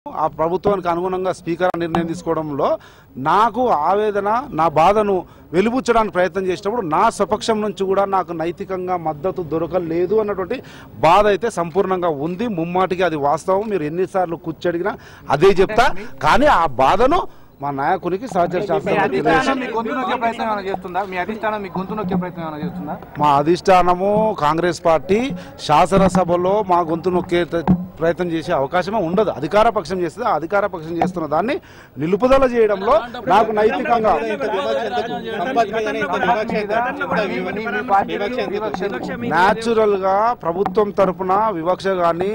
ఆ ప్రభుత్వానికి అనుగుణంగా స్పీకర్ నిర్ణయం తీసుకోవడంలో నాకు ఆవేదన నా బాధను వెలుబుచ్చడానికి ప్రయత్నం చేసినప్పుడు నా స్వపక్షం నుంచి కూడా నాకు నైతికంగా మద్దతు దొరకలేదు అన్నటువంటి బాధ అయితే సంపూర్ణంగా ఉంది ముమ్మాటికి అది వాస్తవం మీరు ఎన్నిసార్లు కూర్చడిగినా అదే చెప్తా కానీ ఆ బాధను మా నాయకునికి సహచర మీ శాస్త్రవేత్త అధిష్టానం మీ గొంతు నొక్కే ప్రయత్నం ఏమైనా చేస్తుందా మీ అధిష్టానం మీ గొంతు నొక్కే ప్రయత్నం ఏమైనా చేస్తుందా మా అధిష్టానము కాంగ్రెస్ పార్టీ శాసనసభలో మా గొంతు నొక్కే ప్రయత్నం చేసే అవకాశమే ఉండదు అధికార పక్షం చేస్తుంది ఆ అధికార పక్షం చేస్తున్న దాన్ని నిలుపుదల చేయడంలో నాకు నైతికంగా న్యాచురల్ గా ప్రభుత్వం తరపున వివక్ష కానీ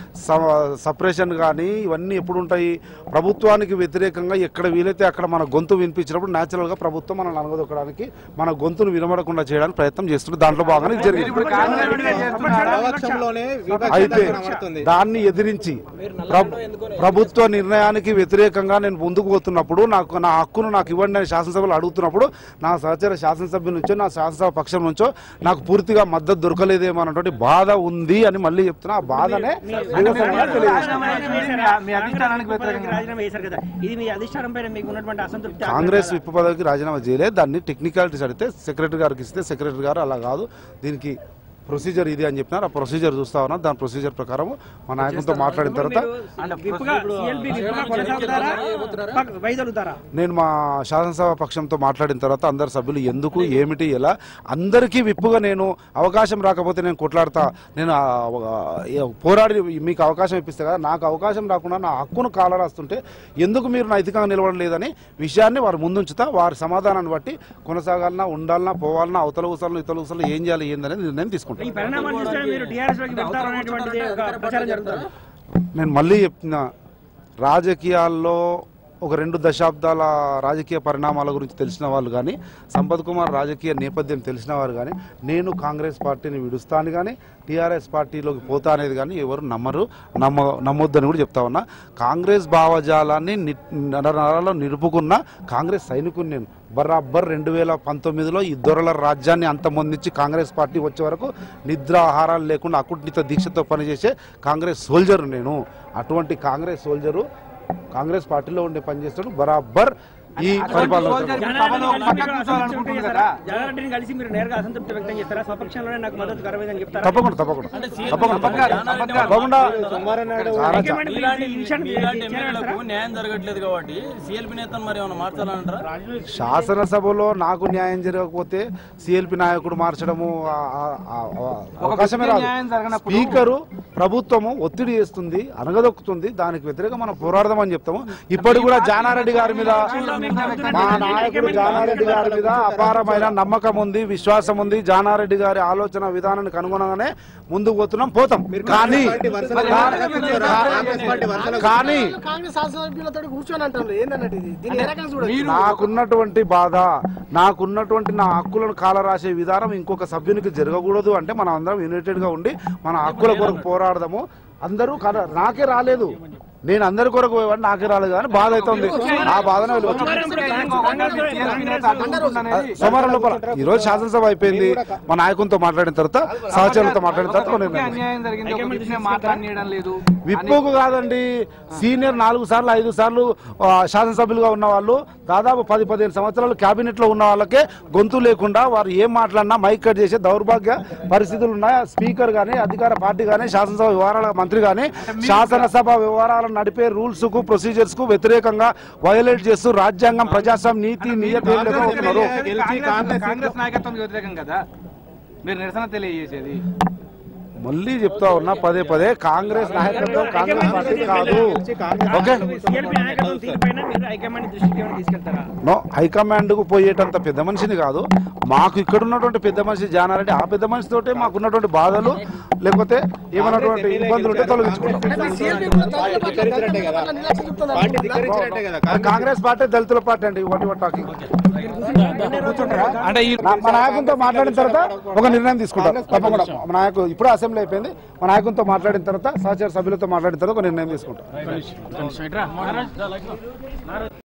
సపరేషన్ కానీ ఇవన్నీ ఎప్పుడు ఉంటాయి ప్రభుత్వానికి వ్యతిరేకంగా ఎక్కడ వీలైతే అక్కడ మన గొంతు వినిపించినప్పుడు న్యాచురల్ గా ప్రభుత్వం మనల్ని అనగదొక్కడానికి మన గొంతును వినబడకుండా చేయడానికి ప్రయత్నం చేస్తుంది దాంట్లో భాగంగా ఇది జరిగింది ఇప్పుడు కాంగ్రెస్ విడిగా చేస్తున్నారా? పక్షంలోనే వివక్షత అయితే కనబడుతుంది దాన్ని ఎదిరించి ప్ర- ప్రభుత్వ నిర్ణయానికి వ్యతిరేకంగా నేను ముందుకు పోతున్నప్పుడు నాకు నా హక్కును నాకు ఇవ్వండి అని శాసనసభలో అడుగుతున్నప్పుడు నా సహచర శాసనసభ్యుల నుంచో నా శాసనసభ పక్షం నుంచో నాకు పూర్తిగా మద్దతు దొరకలేదేమో అన్నటువంటి బాధ ఉంది అని మళ్ళీ చెప్తున్నా ఆ బాధనే నిరసనగా తెలియజేస్తున్నా. మీ అధిష్టానానికి వ్యతిరేకంగా రాజీనామా చేశారు కదా ఇది మీ అధిష్టానం పైన మీకు ఉన్నటువంటి అసంతృప్తి కాంగ్రెస్ విప్ పదవికి రాజీనామా చేయలేదు దాన్ని టెక్నికాలిటీస్ అడిగితే సెక్రటరీ గారికి ఇస్తే సెక్రటరీ గారు అలా కాదు దీనికి ప్రొసీజర్ ఇది అని చెప్పినారు ఆ ప్రొసీజర్ చూస్తా ఉన్నా దాని ప్రొసీజర్ ప్రకారం మా నాయకులతో మాట్లాడిన తర్వాత అంటే విప్పుగా CLP విప్పుగా కొనసాగుతారా పక్- వైదొలుగుతారా నేను మా శాసనసభ పక్షంతో మాట్లాడిన తర్వాత అందరు సభ్యులు ఎందుకు ఏమిటి ఎలా అందరికీ విప్పుగా నేను అవకాశం రాకపోతే నేను కొట్లాడతా నేను ఆ, ఆ, పోరాడి మీకు అవకాశం ఇప్పిస్తే కదా నాకు అవకాశం రాకుండా నా హక్కును కాలరాస్తుంటే ఎందుకు మీరు నైతికంగా నిలవడం లేదని విషయాన్ని వారు ముందుంచుతా వారి సమాధానాన్ని బట్టి కొనసాగాలన్నా ఉండాలన్నా పోవాలన్నా అవతల ఊసలు ఇతల ఊసలు ఏం చేయాలి ఏందనేది నిర్ణయం తీసుకుంటాను ఈ పరిణామాలు చూస్తే మీరు టీఆర్ఎస్ లోకి వెళ్తారు అనేటువంటిది ఒక ప్రచారం జరుగుతుంది నేను మళ్ళీ చెప్తున్నా రాజకీయాల్లో ఒక రెండు దశాబ్దాల రాజకీయ పరిణామాల గురించి తెలిసిన వాళ్ళు కానీ సంపత్ కుమార్ రాజకీయ నేపథ్యం తెలిసిన వారు కానీ నేను కాంగ్రెస్ పార్టీని విడుస్తాను కానీ టీఆర్ఎస్ పార్టీలోకి పోతా అనేది కానీ ఎవరు నమ్మరు నమ్మ నమ్మొద్దని కూడా చెప్తా ఉన్నా కాంగ్రెస్ భావజాలాన్ని ని- నరనరాల్లో నిలుపుకున్న కాంగ్రెస్ సైనికుని నేను బరాబర్ రెండు వేల పంతొమ్మిదిలో ఈ దొరల రాజ్యాన్ని అంతమొందించి కాంగ్రెస్ పార్టీ వచ్చే వరకు నిద్ర ఆహారాలు లేకుండా అకుంఠిత దీక్షతో పనిచేసే కాంగ్రెస్ సోల్జర్ నేను అటువంటి కాంగ్రెస్ సోల్జరు కాంగ్రెస్ పార్టీలో ఉండే పనిచేస్తాడు బరాబర్ ఈ పరిపాలన సోల్జర్ ఇప్పుడు సభలో పక్కన కూర్చోవాలనుకుంటుంది కదా జనారెడ్డిని కలిసి మీరు నేరుగా అసంతృప్తి వ్యక్తం చేస్తారా స్వపక్షంలోనే నాకు మద్దతు కరవేదని చెప్తారా తప్పకుండా తప్పకుండా తప్పకుండా తప్పకుండా తప్పకుండా చాలా చా- హైకమాండ్ ఈ- మీలాంటి ఈ విషయాన్ని మీలాంటి చేరవేస్తారా? ఎమ్మెల్యేలకు న్యాయం జరగట్లేదు కాబట్టి సిఎల్పి నేతను మరి ఏమైనా మార్చాలంటారా శాసనసభలో నాకు న్యాయం జరగకపోతే సిఎల్పి నాయకుడు మార్చడము ఆ- ఆ- ఆ- ఆ- అవకాశమే రాదు న్యాయం జరగనప్పుడు- స్పీకరు ప్రభుత్వము ఒత్తిడి చేస్తుంది అనగదొక్కుతుంది దానికి వ్యతిరేకంగా మనం పోరాడదామని చెప్తాము ఇప్పటికి కూడా జానారెడ్డి గారి మీద మా నాయకుడు జానారెడ్డి గారి మీద అపారమైన నమ్మకం ఉంది విశ్వాసం ఉంది జానారెడ్డి గారి ఆలోచన విధానానికి అనుగుణంగానే ముందుకు పోతున్నాం పోతాం కానీ కాంగ్రెస్ పార్టీ వరుసలో కానీ కాంగ్రెస్ శాసనసభ్యులతో కూర్చొని అంటారు ఏందన్నట్టు ఇది దీన్ని ఏ రకంగా చూడాలి నాకున్నటువంటి బాధ నాకున్నటువంటి నా హక్కులను కాలరాసే విధానం ఇంకొక సభ్యునికి జరగకూడదు అంటే మనం అందరం యునైటెడ్ గా ఉండి మన హక్కుల కొరకు పోరాడదాము అందరూ కల- నాకే రాలేదు నేను అందరి కొరకు పోయేవాడిని నాకే రాలేదు కానీ బాధ అయితే ఉంది ఆ బాధనే వెళ్ళవచ్చు సోమవారం లోపల ఈ రోజు శాసనసభ అయిపోయింది మా నాయకులతో మాట్లాడిన తర్వాత సహచరులతో మాట్లాడిన తర్వాత ఒక నిర్ణయం అన్యాయం జరిగింది ఒక విషయం మాట్లాడనీయడం లేదు విప్పుకు కాదండి సీనియర్ నాలుగు సార్లు ఐదు సార్లు ఆ, శాసనసభ్యులుగా ఉన్న వాళ్ళు దాదాపు పది పదిహేను సంవత్సరాలు కేబినెట్ లో ఉన్న వాళ్ళకే గొంతు లేకుండా వారు ఏం మాట్లాడినా మైక్ కట్ చేసే దౌర్భాగ్య పరిస్థితులు ఉన్నాయి స్పీకర్ గానీ అధికార పార్టీ గానీ శాసనసభ వ్యవహారాల మంత్రి గానీ శాసనసభ వ్యవహారాలను నడిపే రూల్స్ కు ప్రొసీజర్స్ కు వ్యతిరేకంగా వయోలేట్ చేస్తూ రాజ్యాంగం ప్రజాస్వామ్యం నీతి నియతి ఏం లేకుండా పోతున్నారు. కాంగ్రెస్ కాంగ్రెస్ నాయకత్వం వ్యతిరేకం కదా మీరు నిరసన తెలియజేసేది మళ్ళీ చెప్తా ఉన్నా పదే పదే కాంగ్రెస్ నాయకత్వం కాంగ్రెస్ పార్టీ కాదు ఓకే సిఎల్పి నాయకత్వం తీరుపైన మీరు హైకమాండ్ దృష్టికి ఏమైనా తీసుకెళ్తారా నో హైకమాండ్ కు పోయేటంత పెద్ద మనిషిని కాదు మాకు ఇక్కడ ఉన్నటువంటి పెద్ద మనిషి జానారెడ్డి ఆ పెద్ద మనిషితోటే మాకు ఉన్నటువంటి బాధలు లేకపోతే ఏమైనటువంటి ఇబ్బందులు ఉంటే తొలగించుకుంటాం CLP కూడా దళితుల పార్టీ, దళితుల పట్ల నిర్లక్ష్యం చెప్తున్నారు. పార్టీ ధిక్కరించినట్టే కదా అది కాంగ్రెస్ పార్టీ దళితుల పార్టీ అండి వాటి వాటి టాకింగ్ అంటే ఈ నా- మా నాయకులతో మాట్లాడిన తర్వాత ఒక నిర్ణయం తీసుకుంటాం తప్పకుండా మా నాయకు ఇప్పుడు అసెంబ్లీ అయిపోయింది మా నాయకులతో మాట్లాడిన తర్వాత సహచర సభ్యులతో మాట్లాడిన తర్వాత ఒక నిర్ణయం తీసుకుంటాం